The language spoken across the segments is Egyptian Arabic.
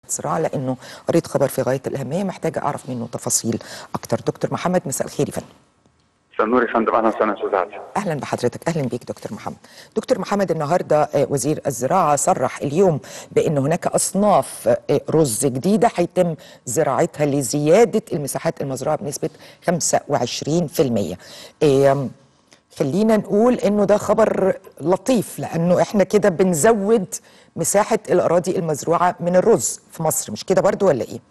الزراعه لانه قريت خبر في غايه الاهميه محتاجه اعرف منه تفاصيل اكتر دكتور محمد مساء الخير يا فندم مساء النور يا فندم اهلا وسهلا استاذ عادل اهلا بحضرتك اهلا بيك دكتور محمد دكتور محمد النهارده آه، وزير الزراعه صرح اليوم بان هناك اصناف آه، رز جديده هيتم زراعتها لزياده المساحات المزروعه بنسبه 25% آم، خلينا نقول انه ده خبر لطيف لانه احنا كده بنزود مساحه الاراضي المزروعه من الرز في مصر مش كده برضو ولا ايه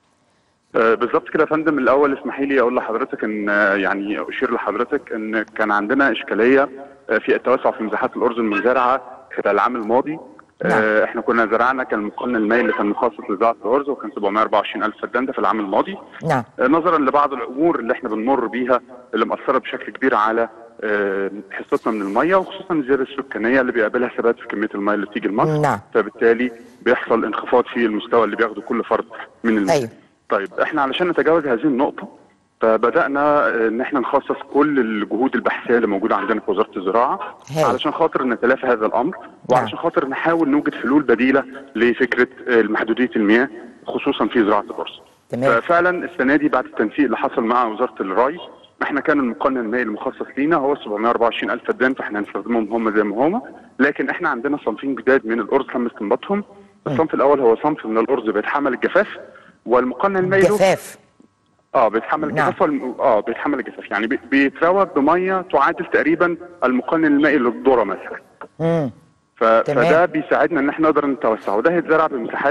آه، بالظبط كده يا فندم الاول اسمحي لي اقول لحضرتك ان آه، يعني اشير لحضرتك ان كان عندنا اشكاليه آه، في التوسع في مساحات الارز المزارعه خلال العام الماضي آه، احنا كنا زرعنا كان المقنن المائي اللي كان مخصص لزراعه الارز وكان 724 الف فدان ده في العام الماضي نعم آه، نظرا لبعض الامور اللي احنا بنمر بيها اللي مأثره بشكل كبير على آه، حصتنا من الميه وخصوصا الزياده السكانيه اللي بيقابلها ثبات في كميه الميه اللي بتيجي لمصر نعم. فبالتالي بيحصل انخفاض في المستوى اللي بياخده كل فرد من المياه أيوة. طيب احنا علشان نتجاوز هذه النقطه فبدانا آه، ان احنا نخصص كل الجهود البحثيه اللي موجوده عندنا في وزاره الزراعه هاي. علشان خاطر نتلافى هذا الامر وعلشان خاطر نحاول نوجد حلول بديله لفكره آه، محدوديه المياه خصوصا في زراعه الارز تمام. ففعلا السنه دي بعد التنسيق اللي حصل مع وزاره الري احنا كان المقنن المائي المخصص لينا هو 724 الف فدان فاحنا هنستخدمهم هم زي ما هم لكن احنا عندنا صنفين جداد من الارز تم استنباطهم الصنف الاول هو صنف من الارز بيتحمل الجفاف والمقنن المائي له جفاف اه بيتحمل نعم. الجفاف والم... اه بيتحمل الجفاف يعني بي- بيتروى بميه تعادل تقريبا المقنن المائي للذره مثلا امم ف... تمام. فده بيساعدنا ان احنا نقدر نتوسع وده هيتزرع بمساحات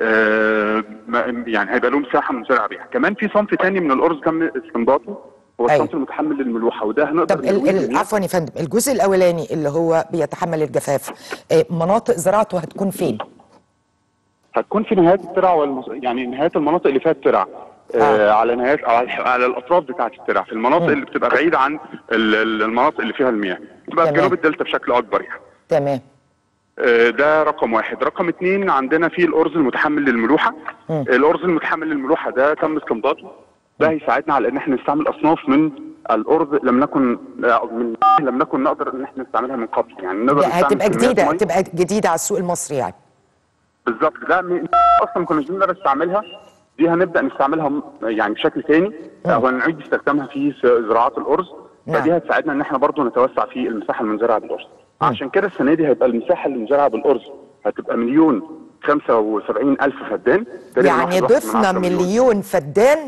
آه ما- يعني هيبقى له مساحه مزرعه بيها كمان في صنف تاني من الارز تم استنباطه هو أيوة. الصنف المتحمل للملوحه وده هنقدر طب ال نقول ال إن- عفوا يا فندم الجزء الاولاني اللي هو بيتحمل الجفاف آه، مناطق زراعته هتكون فين؟ هتكون في نهايات الترع والمس... يعني نهايات المناطق اللي فيها الترع آه. آه. على نهايات على, على الاطراف بتاعه الترع في المناطق اللي بتبقى بعيده عن ال- ال- المناطق اللي فيها المياه تبقى في تمام. جنوب الدلتا بشكل اكبر يعني تمام آه، ده رقم واحد رقم اتنين عندنا في الارز المتحمل للملوحه مم. الارز المتحمل للملوحه ده تم استنباطه ده هيساعدنا على ان احنا نستعمل اصناف من الارز لم نكن آه، من لم نكن نقدر ان احنا نستعملها من قبل يعني نقدر ده نستعمل هتبقى كميات جديده مية. هتبقى جديده على السوق المصري يعني بالظبط ده م- اصلا ما كناش بنقدر نستعملها دي هنبدا نستعملها م- يعني بشكل تاني او هنعيد استخدامها في س- زراعات الارز نعم. فدي هتساعدنا ان احنا برضو نتوسع في المساحه المزرعه بالارز عشان كده السنه دي هيبقى المساحه المزرعه بالارز هتبقى مليون 75 الف فدان تقريباً يعني واحد واحد من ضفنا عشرة مليون فدان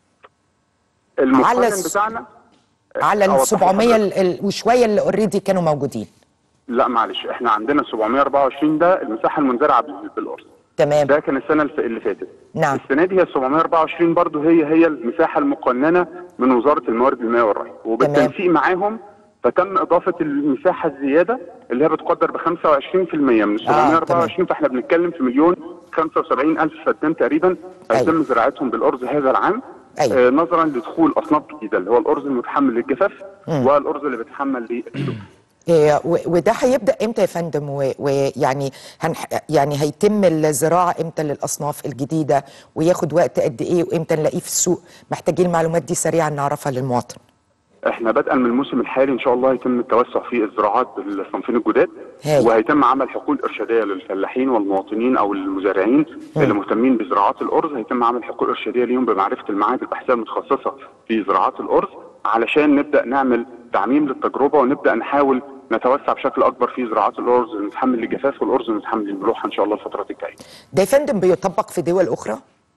المقنن على الس- بتاعنا على ال أوضح 700 لحضرتك. ال- ال- وشويه اللي اوريدي كانوا موجودين لا معلش احنا عندنا 724 ده المساحه المزرعه بال- بالارز تمام ده كان السنه الف- اللي فاتت نعم. السنه دي هي 724 برضو هي هي المساحه المقننه من وزاره الموارد المائيه والري وبالتنسيق معاهم فتم اضافه المساحه الزياده اللي هي بتقدر ب 25% من ال 724 فاحنا بنتكلم في مليون 75 الف فدان تقريبا أيوة. هيتم زراعتهم بالارز هذا العام أيوة. آه نظرا لدخول اصناف جديده اللي هو الارز المتحمل للجفاف والارز اللي بيتحمل للسلوك إيه، و- وده هيبدا امتى يا فندم و- ويعني هنح... يعني هيتم الزراعه امتى للاصناف الجديده وياخد وقت قد ايه وامتى نلاقيه في السوق محتاجين المعلومات دي سريعا نعرفها للمواطن احنا بدءا من الموسم الحالي ان شاء الله يتم التوسع في الزراعات بالصنفين الجداد هاي. وهيتم عمل حقول ارشاديه للفلاحين والمواطنين او المزارعين اللي مهتمين بزراعات الارز هيتم عمل حقول ارشاديه ليهم بمعرفه المعاهد البحثيه المتخصصه في زراعات الارز علشان نبدا نعمل تعميم للتجربه ونبدا نحاول نتوسع بشكل اكبر في زراعات الارز المتحمل للجفاف والارز المتحمل للملوحه ان شاء الله الفترات الجايه. ده يا فندم بيطبق في دول اخرى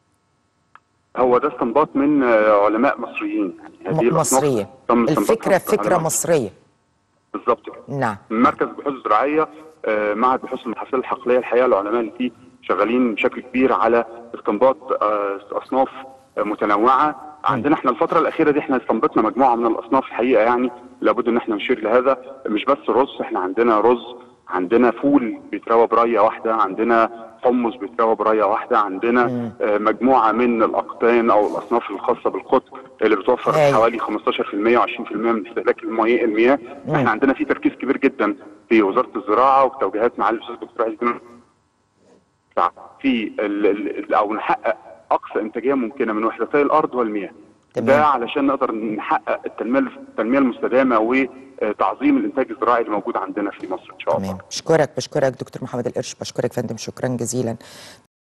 هو ده استنباط من آه، علماء مصريين يعني هذه م- الأصناف مصريه تم استنباطها الفكره من فكره علماء مصريه بالظبط كده. نعم من مركز بحوث زراعيه آه، معهد بحوث المحاصيل الحقليه الحقيقه العلماء اللي فيه شغالين بشكل كبير على استنباط آه، اصناف آه، متنوعه عندنا احنا الفتره الاخيره دي احنا استنبطنا مجموعه من الاصناف الحقيقه يعني لابد ان احنا نشير لهذا مش بس رز احنا عندنا رز عندنا فول بيتروى برايه واحده عندنا حمص بيتروى برايه واحده عندنا آه، مجموعه من الاقطان او الاصناف الخاصه بالقطن اللي بتوفر هاي. حوالي 15% و20% من استهلاك المياه المياه احنا عندنا في تركيز كبير جدا في وزاره الزراعه وتوجيهات معالي الاستاذ الدكتور عايز الدين في ال ال او نحقق اقصى انتاجيه ممكنه من وحدتي الارض والمياه تمام. ده علشان نقدر نحقق التنميه التنميه المستدامه وتعظيم الانتاج الزراعي اللي موجود عندنا في مصر ان شاء الله تمام بشكرك بشكرك دكتور محمد القرش بشكرك فندم شكرا جزيلا